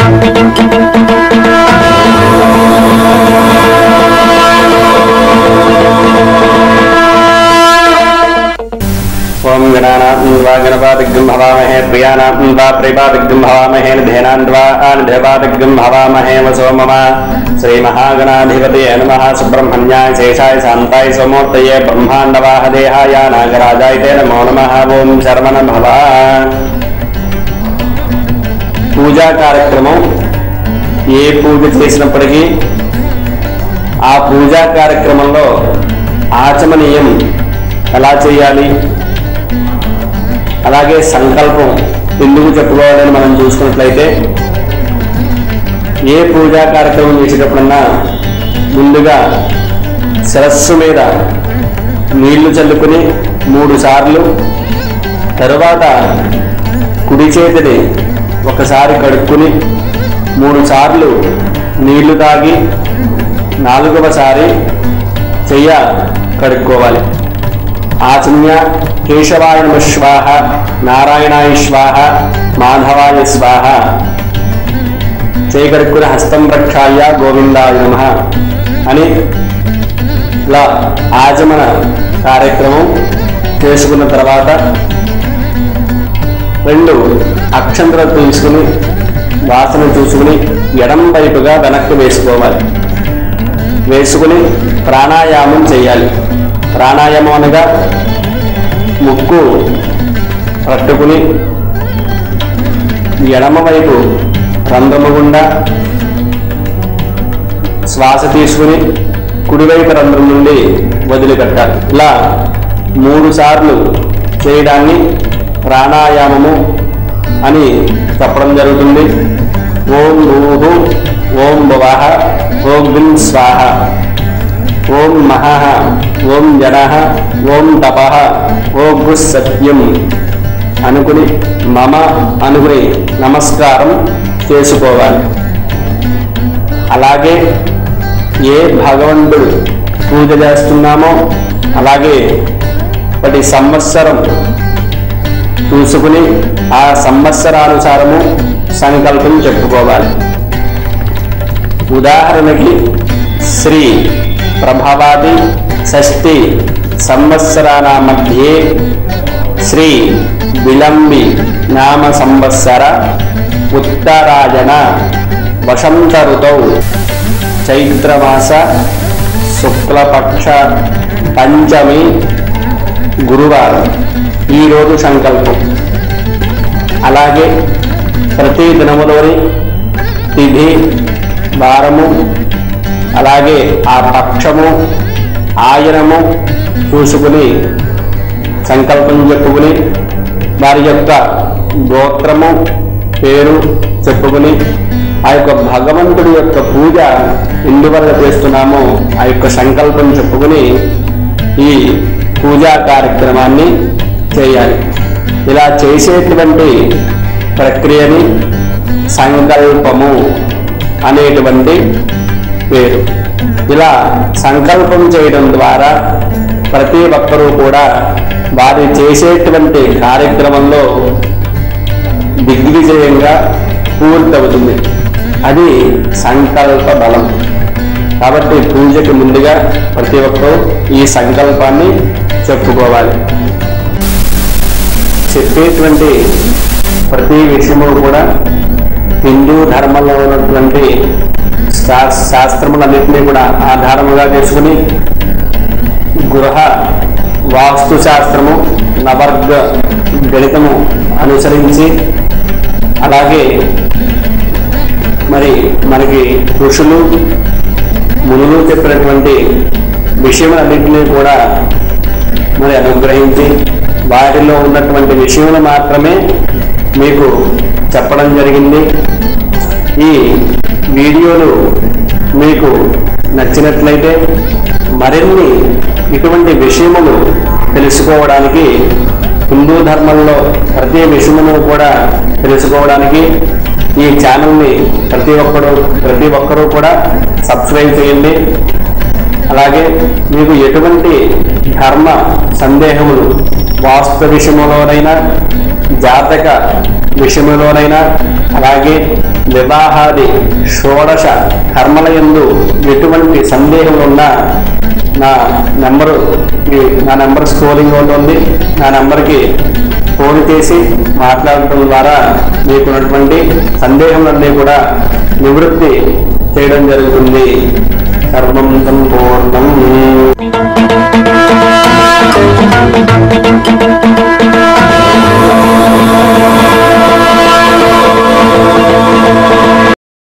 ఓం గణానాం వా గణపాదిగ్ం హవామహే ప్రియానాం వా ప్రిపాదిగ్ం హవామహే నిధేనాన్ వా నిధేపాదిగ్ం హవామహే వసోమమ శ్రీ మహాగణాధిపతి నమ సుబ్రహ్మణ్యాయ శేషాయ శాంతాయ సోమూర్తయే బ్రహ్మాండవాహ దేహాయ నాగరాజాయ తే నమో నమ ఓం శర్మణ భవ పూజా కార్యక్రమం ఏ పూజ చేసినప్పటికీ ఆ పూజా కార్యక్రమంలో ఆచమనీయం ఎలా చేయాలి అలాగే సంకల్పం ఎందుకు చెప్పుకోవాలని మనం చూసుకున్నట్లయితే ఏ పూజా కార్యక్రమం చేసేటప్పుడన్నా ముందుగా శిరస్సు మీద నీళ్లు చల్లుకుని మూడు సార్లు తరువాత కుడి చేతిని ఒకసారి కడుక్కుని మూడు సార్లు నీళ్లు తాగి నాలుగవసారి చెయ్య కడుక్కోవాలి ఆచమ్య కేశవాయ నమ స్వాహ నారాయణాయ స్వాహ మాధవాయ స్వాహ చేయగడుక్కుని హస్తం రక్షాయ గోవిందాయ నమ అని ఇలా ఆచమన కార్యక్రమం చేసుకున్న తర్వాత రెండు అక్షంతలు తీసుకుని వాసన చూసుకుని ఎడం వైపుగా వెనక్కి వేసుకోవాలి వేసుకుని ప్రాణాయామం చేయాలి ప్రాణాయామం అనగా ముక్కు పట్టుకుని ఎడమ వైపు రంధ్రము గుండా శ్వాస తీసుకుని కుడివైపు రంధ్రం నుండి వదిలిపెట్టాలి ఇలా మూడు సార్లు చేయడాన్ని ప్రాణాయామము అని చెప్పడం జరుగుతుంది ఓం భూహు ఓం భువః ఓం విం స్వాహ ఓం మహః ఓం జనః ఓం తపః ఓం గుస్ సత్యం అనుకుని మమ అనుకుని నమస్కారం చేసుకోవాలి అలాగే ఏ భగవంతుడు పూజ చేస్తున్నామో అలాగే ప్రతి సంవత్సరం చూసుకుని ఆ సంవత్సరానుసారము సంకల్పం చెప్పుకోవాలి ఉదాహరణకి శ్రీ ప్రభావాది షష్ఠి సంవత్సరాల మధ్యే శ్రీ విలంబి నామ సంవత్సర ఉత్తరాయణ వసంత ఋతౌ చైత్రమాస శుక్లపక్ష పంచమి గురువారం ఈరోజు సంకల్పం అలాగే ప్రతి దినములోని తిథి వారము అలాగే ఆ పక్షము ఆయనము చూసుకుని సంకల్పం చెప్పుకుని వారి యొక్క గోత్రము పేరు చెప్పుకుని ఆ యొక్క భగవంతుడి యొక్క పూజ ఎందువల్ల చేస్తున్నామో ఆ యొక్క సంకల్పం చెప్పుకుని ఈ పూజా కార్యక్రమాన్ని చేయాలి ఇలా చేసేటువంటి ప్రక్రియని సంకల్పము అనేటువంటి పేరు ఇలా సంకల్పం చేయడం ద్వారా ప్రతి ఒక్కరూ కూడా వారి చేసేటువంటి కార్యక్రమంలో దిగ్విజయంగా పూర్తవుతుంది అది సంకల్ప బలం కాబట్టి పూజకి ముందుగా ప్రతి ఒక్కరూ ఈ సంకల్పాన్ని చెప్పుకోవాలి చెప్పేటువంటి ప్రతి విషయము కూడా హిందూ ధర్మంలో ఉన్నటువంటి శా- శాస్త్రములన్నింటినీ కూడా ఆధారముగా చేసుకుని గృహ వాస్తు శాస్త్రము నవర్గ గణితము అనుసరించి అలాగే మరి మనకి ఋషులు మునులు చెప్పినటువంటి విషయములన్నింటినీ కూడా మరి అనుగ్రహించి వాటిలో ఉన్నటువంటి విషయములు మాత్రమే మీకు చెప్పడం జరిగింది ఈ వీడియోలు మీకు నచ్చినట్లయితే మరిన్ని ఇటువంటి విషయములు తెలుసుకోవడానికి హిందూ ధర్మంలో ప్రతి విషయమును కూడా తెలుసుకోవడానికి ఈ ఛానల్ని ప్రతి ఒక్కరు ప్రతి ఒక్కరూ కూడా సబ్స్క్రైబ్ చేయండి అలాగే మీకు ఎటువంటి ధర్మ సందేహములు వాస్తు విషయంలోనైనా జాతక విషయంలోనైనా అలాగే వివాహాది షోడశ కర్మల యందు ఎటువంటి సందేహం ఉన్నా నా నెంబరు ఈ- నా నెంబర్ స్క్రోలింగ్ అవుతుంది నా నెంబర్కి ఫోన్ చేసి మాట్లాడటం ద్వారా మీకున్నటువంటి సందేహములన్నీ కూడా నివృత్తి చేయడం జరుగుతుంది సర్వం సంపూర్ణం